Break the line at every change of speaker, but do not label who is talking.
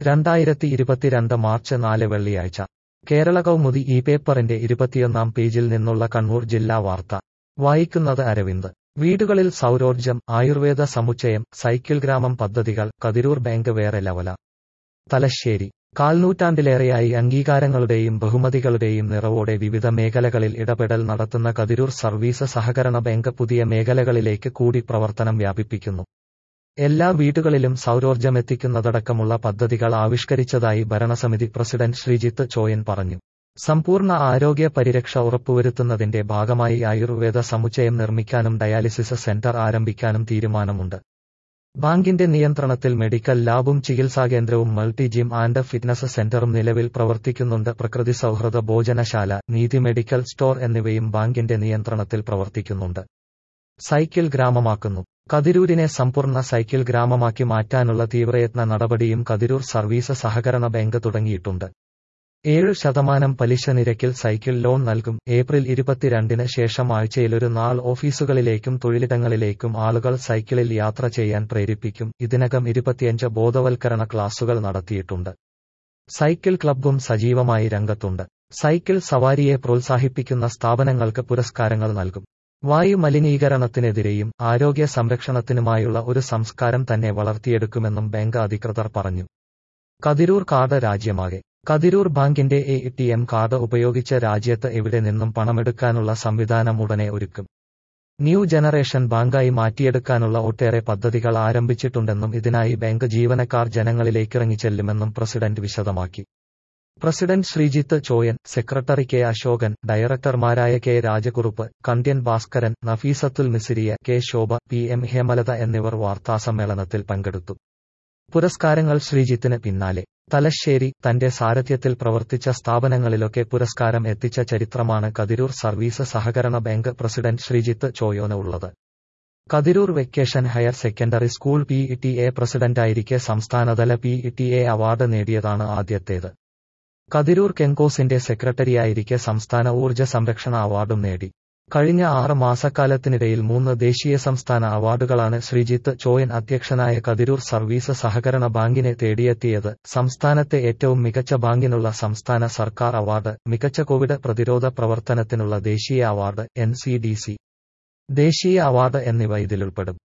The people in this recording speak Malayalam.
രണ്ടായിരത്തി ഇരുപത്തിരണ്ട് മാർച്ച് നാല് വെള്ളിയാഴ്ച കേരള കൗമുദി ഈ പേപ്പറിന്റെ ഇരുപത്തിയൊന്നാം പേജിൽ നിന്നുള്ള കണ്ണൂർ ജില്ലാ വാർത്ത വായിക്കുന്നത് അരവിന്ദ് വീടുകളിൽ സൗരോർജ്ജം ആയുർവേദ സമുച്ചയം സൈക്കിൾ ഗ്രാമം പദ്ധതികൾ കതിരൂർ ബാങ്ക് വേറെ ലെവല തലശ്ശേരി കാൽനൂറ്റാണ്ടിലേറെയായി അംഗീകാരങ്ങളുടെയും ബഹുമതികളുടെയും നിറവോടെ വിവിധ മേഖലകളിൽ ഇടപെടൽ നടത്തുന്ന കതിരൂർ സർവീസ് സഹകരണ ബാങ്ക് പുതിയ മേഖലകളിലേക്ക് കൂടി പ്രവർത്തനം വ്യാപിപ്പിക്കുന്നു എല്ലാ വീടുകളിലും സൗരോർജ്ജമെത്തിക്കുന്നതടക്കമുള്ള പദ്ധതികൾ ആവിഷ്കരിച്ചതായി ഭരണസമിതി പ്രസിഡന്റ് ശ്രീജിത്ത് ചോയൻ പറഞ്ഞു സമ്പൂർണ്ണ ആരോഗ്യ പരിരക്ഷ ഉറപ്പുവരുത്തുന്നതിന്റെ ഭാഗമായി ആയുർവേദ സമുച്ചയം നിർമ്മിക്കാനും ഡയാലിസിസ് സെന്റർ ആരംഭിക്കാനും തീരുമാനമുണ്ട് ബാങ്കിന്റെ നിയന്ത്രണത്തിൽ മെഡിക്കൽ ലാബും ചികിത്സാകേന്ദ്രവും മൾട്ടി ജിം ആൻഡ് ഫിറ്റ്നസ് സെന്ററും നിലവിൽ പ്രവർത്തിക്കുന്നുണ്ട് പ്രകൃതി സൗഹൃദ ഭോജനശാല നീതി മെഡിക്കൽ സ്റ്റോർ എന്നിവയും ബാങ്കിന്റെ നിയന്ത്രണത്തിൽ പ്രവർത്തിക്കുന്നുണ്ട് സൈക്കിൾ ഗ്രാമമാക്കുന്നു കതിരൂരിനെ സമ്പൂർണ്ണ സൈക്കിൾ ഗ്രാമമാക്കി മാറ്റാനുള്ള തീവ്രയത്ന നടപടിയും കതിരൂർ സർവീസ് സഹകരണ ബാങ്ക് തുടങ്ങിയിട്ടുണ്ട് ഏഴ് ശതമാനം പലിശ നിരക്കിൽ സൈക്കിൾ ലോൺ നൽകും ഏപ്രിൽ ഇരുപത്തിരണ്ടിന് ശേഷം ആഴ്ചയിലൊരു നാൾ ഓഫീസുകളിലേക്കും തൊഴിലിടങ്ങളിലേക്കും ആളുകൾ സൈക്കിളിൽ യാത്ര ചെയ്യാൻ പ്രേരിപ്പിക്കും ഇതിനകം ഇരുപത്തിയഞ്ച് ബോധവൽക്കരണ ക്ലാസുകൾ നടത്തിയിട്ടുണ്ട് സൈക്കിൾ ക്ലബ്ബും സജീവമായി രംഗത്തുണ്ട് സൈക്കിൾ സവാരിയെ പ്രോത്സാഹിപ്പിക്കുന്ന സ്ഥാപനങ്ങൾക്ക് പുരസ്കാരങ്ങൾ നൽകും വായു മലിനീകരണത്തിനെതിരെയും ആരോഗ്യ സംരക്ഷണത്തിനുമായുള്ള ഒരു സംസ്കാരം തന്നെ വളർത്തിയെടുക്കുമെന്നും ബാങ്ക് അധികൃതർ പറഞ്ഞു കതിരൂർ കാർഡ് രാജ്യമാകെ കതിരൂർ ബാങ്കിന്റെ എ ടി എം കാർഡ് ഉപയോഗിച്ച് രാജ്യത്ത് എവിടെ നിന്നും പണമെടുക്കാനുള്ള സംവിധാനം ഉടനെ ഒരുക്കും ന്യൂ ജനറേഷൻ ബാങ്കായി മാറ്റിയെടുക്കാനുള്ള ഒട്ടേറെ പദ്ധതികൾ ആരംഭിച്ചിട്ടുണ്ടെന്നും ഇതിനായി ബാങ്ക് ജീവനക്കാർ ജനങ്ങളിലേക്കിറങ്ങിച്ചെല്ലുമെന്നും പ്രസിഡന്റ് വിശദമാക്കി president Sreejith Choyan secretary K Ashokan ഡയറക്ടർമാരായ K Rajakurup Kandyan Bhaskaran Nafeesathul Misiriya K Shobha P M Hemalatha എന്നിവർ വാർത്താസമ്മേളനത്തിൽ പങ്കെടുത്തു പുരസ്കാരങ്ങൾ ശ്രീജിത്തിന് പിന്നാലെ തലശ്ശേരി തന്റെ സാരഥ്യത്തിൽ പ്രവർത്തിച്ച സ്ഥാപനങ്ങളിലൊക്കെ പുരസ്കാരം എത്തിച്ച ചരിത്രമാണ് കതിരൂർ സർവീസ് സഹകരണ ബാങ്ക് പ്രസിഡന്റ് ശ്രീജിത്ത് ചോയോന് ഉള്ളത് Kathiroor vocational higher secondary school P T A പ്രസിഡന്റായിരിക്കെ സംസ്ഥാനതല പി ടി എ അവാർഡ് നേടിയതാണ് ആദ്യത്തേത് കതിരൂർ കെങ്കോസിന്റെ സെക്രട്ടറിയായിരിക്കെ സംസ്ഥാന ഊർജ്ജ സംരക്ഷണ അവാർഡും നേടി കഴിഞ്ഞ ആറ് മാസക്കാലത്തിനിടയിൽ മൂന്ന് ദേശീയ സംസ്ഥാന അവാർഡുകളാണ് ശ്രീജിത്ത് ചോയൻ അധ്യക്ഷനായ കതിരൂർ സർവീസ് സഹകരണ ബാങ്കിനെ തേടിയെത്തിയത് സംസ്ഥാനത്തെ ഏറ്റവും മികച്ച ബാങ്കിനുള്ള സംസ്ഥാന സർക്കാർ അവാർഡ് മികച്ച കോവിഡ് പ്രതിരോധ പ്രവർത്തനത്തിനുള്ള ദേശീയ അവാർഡ് എൻ ദേശീയ അവാർഡ് എന്നിവ ഇതിലുൾപ്പെടും